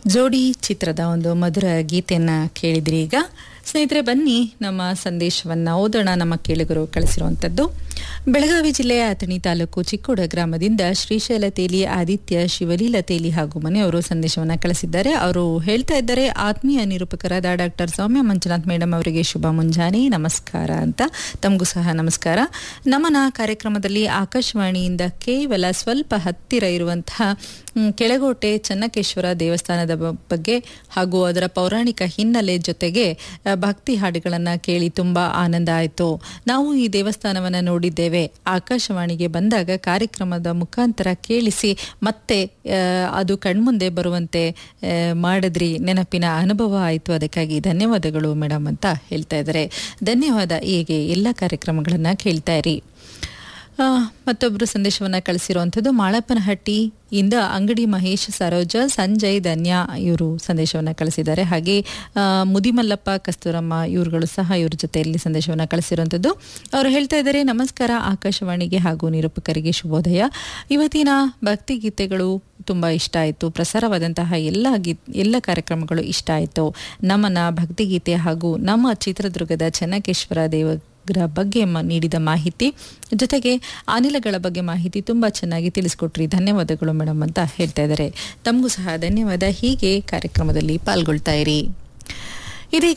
ಜೋಡಿ ಚಿತ್ರದ ಒಂದು ಮಧುರ ಗೀತೆಯನ್ನ ಕೇಳಿದ್ರಿ ಈಗ ಸ್ನೇಹಿತರೆ ಬನ್ನಿ ನಮ್ಮ ಸಂದೇಶವನ್ನ ಓದೋಣ ನಮ್ಮ ಕೇಳುಗರು ಕಳಿಸಿರುವಂತದ್ದು ಬೆಳಗಾವಿ ಜಿಲ್ಲೆಯ ಅಥಣಿ ತಾಲೂಕು ಚಿಕ್ಕೋಡ ಗ್ರಾಮದಿಂದ ಶ್ರೀಶೈಲ ತೇಲಿ ಆದಿತ್ಯ ಶಿವಲೀಲ ತೇಲಿ ಹಾಗೂ ಮನೆಯವರು ಸಂದೇಶವನ್ನ ಕಳಿಸಿದ್ದಾರೆ ಅವರು ಹೇಳ್ತಾ ಇದ್ದಾರೆ ಆತ್ಮೀಯ ನಿರೂಪಕರಾದ ಡಾಕ್ಟರ್ ಸೌಮ್ಯ ಮಂಜುನಾಥ್ ಮೇಡಮ್ ಅವರಿಗೆ ಶುಭ ಮುಂಜಾನೆ ನಮಸ್ಕಾರ ಅಂತ ತಮಗೂ ಸಹ ನಮಸ್ಕಾರ ನಮನ ಕಾರ್ಯಕ್ರಮದಲ್ಲಿ ಆಕಾಶವಾಣಿಯಿಂದ ಕೇವಲ ಸ್ವಲ್ಪ ಹತ್ತಿರ ಇರುವಂತಹ ಮ್, ಕೆಳಗೋಟೆ ಚನ್ನಕೇಶ್ವರ ದೇವಸ್ಥಾನದ ಬ- ಬಗ್ಗೆ ಹಾಗೂ ಅದರ ಪೌರಾಣಿಕ ಹಿನ್ನೆಲೆ ಜೊತೆಗೆ ಆ, ಭಕ್ತಿ ಹಾಡುಗಳನ್ನು ಕೇಳಿ ತುಂಬಾ ಆನಂದ ಆಯಿತು ನಾವು ಈ ದೇವಸ್ಥಾನವನ್ನು ನೋಡಿದ್ದೇವೆ ಆಕಾಶವಾಣಿಗೆ ಬಂದಾಗ ಕಾರ್ಯಕ್ರಮದ ಮುಖಾಂತರ ಕೇಳಿಸಿ ಮತ್ತೆ ಆ, ಅದು ಕಣ್ಮುಂದೆ ಬರುವಂತೆ ಆ, ಮಾಡಿದ್ರಿ ನೆನಪಿನ ಅನುಭವ ಆಯಿತು ಅದಕ್ಕಾಗಿ ಧನ್ಯವಾದಗಳು ಮೇಡಮ್ ಅಂತ ಹೇಳ್ತಾ ಇದ್ದಾರೆ ಧನ್ಯವಾದ ಹೀಗೆ ಎಲ್ಲ ಕಾರ್ಯಕ್ರಮಗಳನ್ನು ಕೇಳ್ತಾ ಇರಿ ಆ, ಮತ್ತೊಬ್ಬರು ಸಂದೇಶವನ್ನ ಕಳಿಸಿರುವಂಥದ್ದು ಮಾಳಪ್ಪನಹಟ್ಟಿ ಇಂದ ಅಂಗಡಿ ಮಹೇಶ್ ಸರೋಜ ಸಂಜಯ್ ಧನ್ಯ ಇವರು ಸಂದೇಶವನ್ನ ಕಳಿಸಿದ್ದಾರೆ ಹಾಗೆ ಆ, ಮುದಿಮಲ್ಲಪ್ಪ ಕಸ್ತೂರಮ್ಮ ಇವರುಗಳು ಸಹ ಇವ್ರ ಜೊತೆಯಲ್ಲಿ ಸಂದೇಶವನ್ನ ಕಳಿಸಿರುವಂಥದ್ದು ಅವರು ಹೇಳ್ತಾ ಇದ್ದಾರೆ ನಮಸ್ಕಾರ ಆಕಾಶವಾಣಿಗೆ ಹಾಗೂ ನಿರೂಪಕರಿಗೆ ಶುಭೋದಯ ಇವತ್ತಿನ ಭಕ್ತಿ ಗೀತೆಗಳು ತುಂಬ ಇಷ್ಟ ಆಯಿತು ಪ್ರಸಾರವಾದಂತಹ ಎಲ್ಲ ಗೀ ಎಲ್ಲ ಕಾರ್ಯಕ್ರಮಗಳು ಇಷ್ಟ ಆಯಿತು ನಮನ ಭಕ್ತಿಗೀತೆ ಹಾಗೂ ನಮ್ಮ ಚಿತ್ರದುರ್ಗದ ಚೆನ್ನಕೇಶ್ವರ ದೇವ ಗ್ರ ಬಗ್ಗೆ ಮ- ನೀಡಿದ ಮಾಹಿತಿ ಜೊತೆಗೆ ಅನಿಲಗಳ ಬಗ್ಗೆ ಮಾಹಿತಿ ತುಂಬ ಚೆನ್ನಾಗಿ ತಿಳಿಸ್ಕೊಟ್ರಿ ಧನ್ಯವಾದಗಳು ಮೇಡಮ್ ಅಂತ ಹೇಳ್ತಾ ಇದ್ದಾರೆ ತಮಗೂ ಸಹ ಧನ್ಯವಾದ ಹೀಗೆ ಕಾರ್ಯಕ್ರಮದಲ್ಲಿ ಪಾಲ್ಗೊಳ್ತಾ ಇರಿ ಇದೀಗ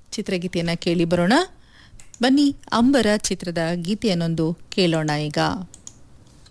ಚಿತ್ರಗೀತೆಯನ್ನು ಕೇಳಿ ಬರೋಣ ಬನ್ನಿ ಅಂಬರ ಚಿತ್ರದ ಗೀತೆಯನ್ನೊಂದು ಕೇಳೋಣ ಈಗ